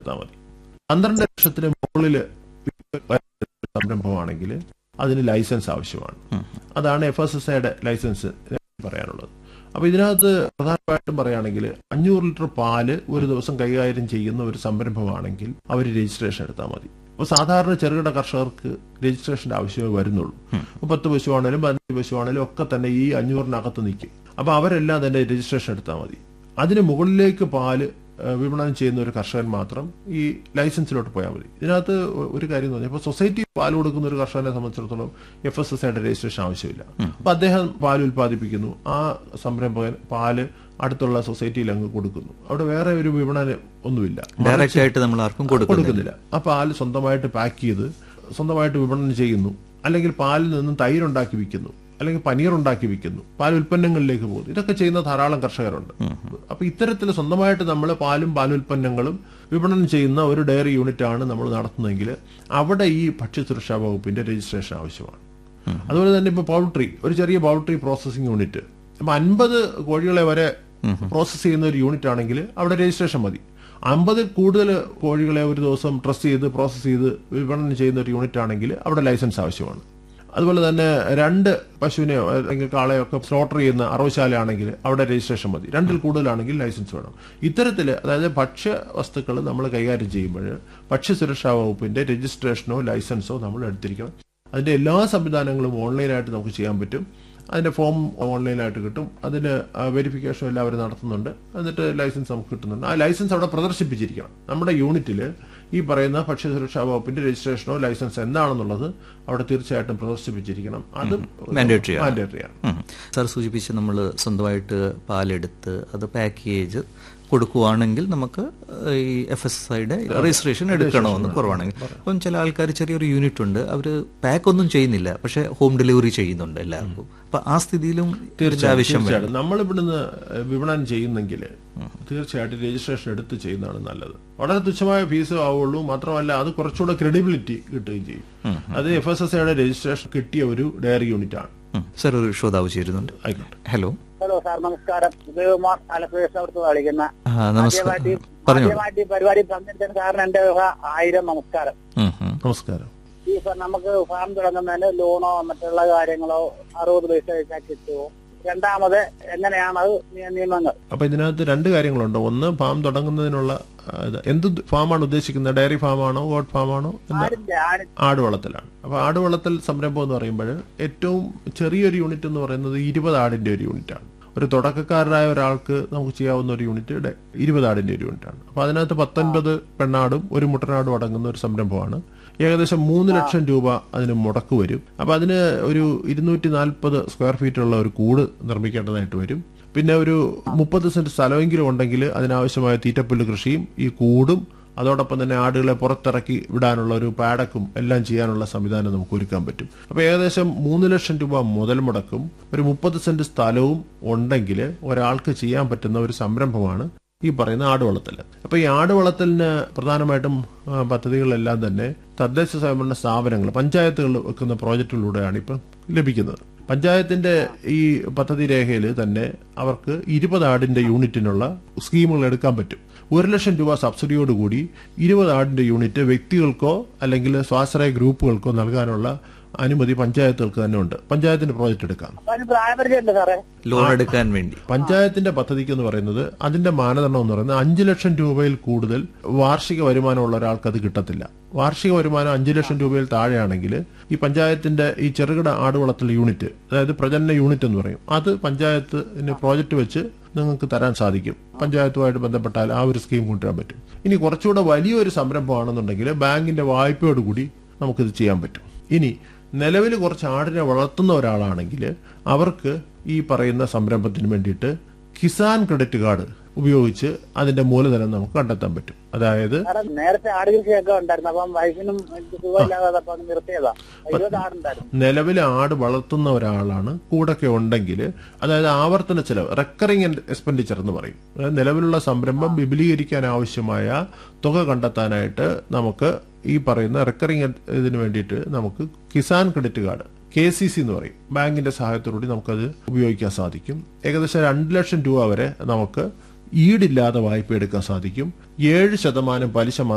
എടുത്താൽ മതി പന്ത്രണ്ട് ലക്ഷത്തിന് മുകളിൽ സംരംഭമാണെങ്കിൽ അതിന് ലൈസൻസ് ആവശ്യമാണ് അതാണ് എഫ് എസ് എസ് ഐയുടെ ലൈസൻസ് പറയാനുള്ളത് അപ്പൊ ഇതിനകത്ത് പ്രധാനമായിട്ടും പറയുകയാണെങ്കിൽ അഞ്ഞൂറ് ലിറ്റർ പാല് ഒരു ദിവസം കൈകാര്യം ചെയ്യുന്ന ഒരു സംരംഭമാണെങ്കിൽ അവർ രജിസ്ട്രേഷൻ എടുത്താൽ മതി അപ്പോൾ സാധാരണ ചെറുകിട കർഷകർക്ക് രജിസ്ട്രേഷന്റെ ആവശ്യമേ വരുന്നുള്ളൂ അപ്പൊ പത്ത് പശുവാണേലും പതിനഞ്ച് പശുവാണേലും ഒക്കെ തന്നെ ഈ അഞ്ഞൂറിനകത്ത് നിൽക്കും അപ്പൊ അവരെല്ലാം തന്നെ രജിസ്ട്രേഷൻ എടുത്താൽ മതി അതിന് മുകളിലേക്ക് പാല് ഏഹ്, വിപണനം ചെയ്യുന്ന ഒരു കർഷകൻ മാത്രം ഈ ലൈസൻസിലോട്ട് പോയാൽ മതി ഇതിനകത്ത് ഒരു കാര്യം എന്ന് പറഞ്ഞാൽ ഇപ്പൊ സൊസൈറ്റി പാൽ കൊടുക്കുന്ന ഒരു കർഷകനെ സംബന്ധിച്ചിടത്തോളം എഫ് എസ് എസ് ഐയുടെ രജിസ്ട്രേഷൻ ആവശ്യമില്ല അപ്പൊ അദ്ദേഹം പാൽ ഉൽപ്പാദിപ്പിക്കുന്നു ആ സംരംഭകൻ പാല് അടുത്തുള്ള സൊസൈറ്റിയിൽ അങ്ങ് കൊടുക്കുന്നു അവിടെ വേറെ ഒരു വിപണനം ഒന്നുമില്ല ഡയറക്റ്റ് ആയിട്ട് നമ്മൾ ആർക്കും കൊടുക്കുന്നില്ല കൊടുക്കുന്നില്ല ആ പാല് സ്വന്തമായിട്ട് പാക്ക് ചെയ്ത് സ്വന്തമായിട്ട് വിപണനം ചെയ്യുന്നു അല്ലെങ്കിൽ പാലിൽ നിന്നും തൈരുണ്ടാക്കി വിൽക്കുന്നു അല്ലെങ്കിൽ പനീർ ഉണ്ടാക്കി വിൽക്കുന്നു പാൽ ഉൽപ്പന്നങ്ങളിലേക്ക് പോകുന്നു ഇതൊക്കെ ചെയ്യുന്ന ധാരാളം കർഷകരുണ്ട് അപ്പൊ ഇത്തരത്തിൽ സ്വന്തമായിട്ട് നമ്മൾ പാലും പാലുൽപ്പന്നങ്ങളും വിപണനം ചെയ്യുന്ന ഒരു ഡയറി യൂണിറ്റ് ആണ് നമ്മൾ നടത്തുന്നതെങ്കിൽ അവിടെ ഈ ഭക്ഷ്യസുരക്ഷാ വകുപ്പിന്റെ രജിസ്ട്രേഷൻ ആവശ്യമാണ് അതുപോലെ തന്നെ ഇപ്പൊ പൗൾട്രി ഒരു ചെറിയ പൗൾട്രി പ്രോസസ്സിംഗ് യൂണിറ്റ് അപ്പൊ അൻപത് കോഴികളെ വരെ പ്രോസസ് ചെയ്യുന്ന ഒരു യൂണിറ്റ് ആണെങ്കിൽ അവിടെ രജിസ്ട്രേഷൻ മതി അമ്പതിൽ കൂടുതൽ കോഴികളെ ഒരു ദിവസം ട്രസ്റ്റ് ചെയ്ത് പ്രോസസ് ചെയ്ത് വിപണനം ചെയ്യുന്ന ഒരു യൂണിറ്റ് ആണെങ്കിൽ അവിടെ ലൈസൻസ് ആവശ്യമാണ് അതുപോലെ തന്നെ രണ്ട് പശുവിനെയോ അല്ലെങ്കിൽ കാളയോ ഒക്കെ സ്ലോട്ടർ ചെയ്യുന്ന അറവശാലയാണെങ്കിൽ അവിടെ രജിസ്ട്രേഷൻ മതി രണ്ടിൽ കൂടുതലാണെങ്കിൽ ലൈസൻസ് വേണം ഇത്തരത്തിൽ അതായത് ഭക്ഷ്യ വസ്തുക്കൾ നമ്മൾ കൈകാര്യം ചെയ്യുമ്പോൾ ഭക്ഷ്യസുരക്ഷാ വകുപ്പിന്റെ രജിസ്ട്രേഷനോ ലൈസൻസോ നമ്മൾ എടുത്തിരിക്കണം അതിന്റെ എല്ലാ സംവിധാനങ്ങളും ഓൺലൈനായിട്ട് നമുക്ക് ചെയ്യാൻ പറ്റും അതിന്റെ ഫോം ഓൺലൈനായിട്ട് കിട്ടും അതിന് വെരിഫിക്കേഷൻ എല്ലാവരും നടത്തുന്നുണ്ട് എന്നിട്ട് ലൈസൻസ് നമുക്ക് കിട്ടുന്നുണ്ട് ആ ലൈസൻസ് അവിടെ പ്രദർശിപ്പിച്ചിരിക്കണം നമ്മുടെ യൂണിറ്റിൽ ഈ പറയുന്ന ഭക്ഷ്യസുരക്ഷാ വകുപ്പിന്റെ രജിസ്ട്രേഷനോ ലൈസൻസ് എന്താണെന്നുള്ളത് അവിടെ തീർച്ചയായിട്ടും പ്രദർശിപ്പിച്ചിരിക്കണം അത് Mandatory ആണ്. മാൻഡേറ്ററി ആണ് ഉം. സാർ സൂചിപ്പിച്ച് നമ്മൾ സ്വന്തമായിട്ട് പാലെടുത്ത് അത് പാക്കേജ് കൊടുക്കുവാണെങ്കിൽ നമുക്ക് ഏഹ്, ഈ എഫ് എസ് ഐയുടെ രജിസ്ട്രേഷൻ എടുക്കണമെന്ന് കുറവാണെങ്കിൽ അപ്പം ചില ആൾക്കാർ ചെറിയൊരു യൂണിറ്റ് ഉണ്ട് അവർ പാക്ക് ഒന്നും ചെയ്യുന്നില്ല പക്ഷെ ഹോം ഡെലിവറി ചെയ്യുന്നുണ്ട് എല്ലാവർക്കും അപ്പൊ ആ സ്ഥിതിയിലും ഇതിന്റെ ആവശ്യം വേണം തീർച്ചയായിട്ടും നമ്മൾ ഇവിടുന്ന് വിപണനം ചെയ്യുന്നെങ്കിൽ തീർച്ചയായിട്ടും രജിസ്ട്രേഷൻ എടുത്ത് ചെയ്യുന്നതാണ് നല്ലത് വളരെ തുച്ഛമായ ഫീസ് ആവുള്ളൂ മാത്രമല്ല അത് കുറച്ചുകൂടെ ക്രെഡിബിലിറ്റി കിട്ടുകയും ചെയ്യും അത് എഫ് എസ് എസ് ഐയുടെ രജിസ്ട്രേഷൻ കിട്ടിയ ഒരു ഡയറി യൂണിറ്റ് ആണ് ഉം. സാർ ഒരു ശ്രോതാവ് ചേരുന്നുണ്ട് ആയിക്കോട്ടെ ഹലോ ഹലോ സാർ നമസ്കാരം ഉദയകുമാർ ആലപ്പുഴ അടുത്ത് കളിക്കുന്ന ആ, നമസ്കാരം ആദ്യമായിട്ട് പറഞ്ഞോളൂ ആദ്യമായിട്ട് ഈ പരിപാടി പങ്കെടുത്തതിന് കാരണം എന്റെ വക ആയിരം നമസ്കാരം ഉം, ഉം. നമസ്കാരം ഈ സാർ നമുക്ക് ഫാം തുടങ്ങുന്നതിന് ലോണോ മറ്റുള്ള കാര്യങ്ങളോ അറുപത് പൈസ വെച്ചാൽ കിട്ടുമോ രണ്ടാമത് എങ്ങനെയാണ് അത് നിയ- നിയമങ്ങൾ അപ്പൊ ഇതിനകത്ത് രണ്ട് കാര്യങ്ങളുണ്ട് ഒന്ന് ഫാം തുടങ്ങുന്നതിനുള്ള ആ, ഇത് എന്ത് ഫാമാണ് ഉദ്ദേശിക്കുന്നത് ഡയറി ഫാമാണോ ഗോഡ് ഫാമാണോ എന്താ ആടിന്റെ ആടി ആട് വളർത്തലാണ് അപ്പൊ ആട് വളർത്തൽ സംരംഭം എന്ന് പറയുമ്പോൾ ഏറ്റവും ചെറിയൊരു യൂണിറ്റ് എന്ന് പറയുന്നത് ഇരുപത് ആടിന്റെ ഒരു യൂണിറ്റ് ആണ് ഒരു തുടക്കക്കാരനായ ഒരാൾക്ക് നമുക്ക് ചെയ്യാവുന്ന ഒരു യൂണിറ്റ് ഡെ- ഇരുപത് ആടിന്റെ ഒരു യൂണിറ്റ് ആണ് അപ്പൊ അതിനകത്ത് പത്തൊൻപത് പെണ്ണാടും ഒരു മുട്ടനാടും അടങ്ങുന്ന ഒരു സംരംഭമാണ് ഏകദേശം മൂന്ന് ലക്ഷം രൂപ അതിന് മുടക്ക് വരും അപ്പൊ അതിന് ഒരു ഇരുന്നൂറ്റി നാൽപ്പത് സ്ക്വയർ ഫീറ്റുള്ള ഒരു കൂട് നിർമ്മിക്കേണ്ടതായിട്ട് വരും പിന്നെ ഒരു മുപ്പത് സെന്റ് സ്ഥലമെങ്കിലും ഉണ്ടെങ്കിൽ അതിനാവശ്യമായ തീറ്റപ്പുല്ല് കൃഷിയും ഈ കൂടും അതോടൊപ്പം തന്നെ ആടുകളെ പുറത്തിറക്കി വിടാനുള്ള ഒരു പാടക്കും എല്ലാം ചെയ്യാനുള്ള സംവിധാനം നമുക്ക് ഒരുക്കാൻ പറ്റും അപ്പൊ ഏകദേശം മൂന്ന് ലക്ഷം രൂപ മുതൽ മുടക്കും ഒരു മുപ്പത് സെന്റ് സ്ഥലവും ഉണ്ടെങ്കിൽ ഒരാൾക്ക് ചെയ്യാൻ പറ്റുന്ന ഒരു സംരംഭമാണ് ഈ പറയുന്ന ആട് വളർത്തൽ അപ്പൊ ഈ ആട് വളർത്തലിന് പ്രധാനമായിട്ടും ആ, പദ്ധതികളെല്ലാം തന്നെ തദ്ദേശ സ്വയംഭരണ സ്ഥാപനങ്ങൾ പഞ്ചായത്തുകൾ വെക്കുന്ന പ്രോജക്റ്റുകളിലൂടെയാണ് ഇപ്പം ലഭിക്കുന്നത് പഞ്ചായത്തിന്റെ ഈ പദ്ധതി രേഖയിൽ തന്നെ അവർക്ക് ഇരുപത് ആടിന്റെ യൂണിറ്റിനുള്ള സ്കീമുകൾ എടുക്കാൻ പറ്റും ഒരു ലക്ഷം രൂപ സബ്സിഡിയോടുകൂടി ഇരുപത് ആടിന്റെ യൂണിറ്റ് വ്യക്തികൾക്കോ അല്ലെങ്കിൽ സ്വാശ്രയ ഗ്രൂപ്പുകൾക്കോ നൽകാനുള്ള അനുമതി പഞ്ചായത്തുകൾക്ക് തന്നെ ഉണ്ട് പഞ്ചായത്തിന് പ്രോജക്റ്റ് എടുക്കാം അപ്പൊ അതിന് പ്രായപരിചയം ഉണ്ട് സാറേ ലോൺ എടുക്കാൻ വേണ്ടി പഞ്ചായത്തിന്റെ പദ്ധതിക്ക് എന്ന് പറയുന്നത് അതിന്റെ മാനദണ്ഡം എന്ന് പറയുന്നത് അഞ്ചു ലക്ഷം രൂപയിൽ കൂടുതൽ വാർഷിക വരുമാനമുള്ള ഒരാൾക്ക് അത് കിട്ടത്തില്ല വാർഷിക വരുമാനം അഞ്ചു ലക്ഷം രൂപയിൽ താഴെയാണെങ്കിൽ ഈ പഞ്ചായത്തിന്റെ ഈ ചെറുകിട ആടുവളർത്തൽ യൂണിറ്റ് അതായത് പ്രജനന യൂണിറ്റ് എന്ന് പറയും അത് പഞ്ചായത്തിന് പ്രോജക്റ്റ് വെച്ച് നിങ്ങൾക്ക് തരാൻ സാധിക്കും പഞ്ചായത്തുമായിട്ട് ബന്ധപ്പെട്ടാൽ ആ ഒരു സ്കീം കൊണ്ടുവരാൻ പറ്റും ഇനി കുറച്ചുകൂടെ വലിയൊരു സംരംഭമാണെന്നുണ്ടെങ്കിൽ ബാങ്കിന്റെ വായ്പയോടുകൂടി നമുക്കിത് ചെയ്യാൻ പറ്റും ഇനി നിലവിൽ കുറച്ച് ആടിനെ വളർത്തുന്ന ഒരാളാണെങ്കിൽ അവർക്ക് ഈ പറയുന്ന സംരംഭത്തിന് വേണ്ടിയിട്ട് കിസാൻ ക്രെഡിറ്റ് കാർഡ് ഉപയോഗിച്ച് അതിന്റെ മൂലധനം നമുക്ക് കണ്ടെത്താൻ പറ്റും അതായത് സാറേ നേരത്തെ ആട് കൃഷിയൊക്കെ ഉണ്ടായിരുന്നു അപ്പം വൈഫിനും എനിക്ക് സുഖമില്ലാതെ അപ്പൊ അത് നിർത്തിയതാ ഇരുപത് ആടുണ്ടായിരുന്നു നിലവിൽ ആട് വളർത്തുന്ന ഒരാളാണ് കൂടൊക്കെ ഉണ്ടെങ്കിൽ അതായത് ആവർത്തന ചെലവ് റെക്കറിംഗ് എക്സ്പെൻഡിച്ചർ എന്ന് പറയും അതായത് നിലവിലുള്ള സംരംഭം വിപുലീകരിക്കാൻ ആവശ്യമായ തുക കണ്ടെത്താനായിട്ട് നമുക്ക് ഈ പറയുന്ന റെക്കറിംഗ് ഇതിന് വേണ്ടിയിട്ട് നമുക്ക് Kisan credit card K C C എന്ന് പറയും ബാങ്കിന്റെ സഹായത്തോടുകൂടി നമുക്കത് ഉപയോഗിക്കാൻ സാധിക്കും ഏകദേശം രണ്ട് ലക്ഷം രൂപ വരെ നമുക്ക് ഈടില്ലാതെ വായ്പ എടുക്കാൻ സാധിക്കും ഏഴ് ശതമാനം പലിശ മാത്രം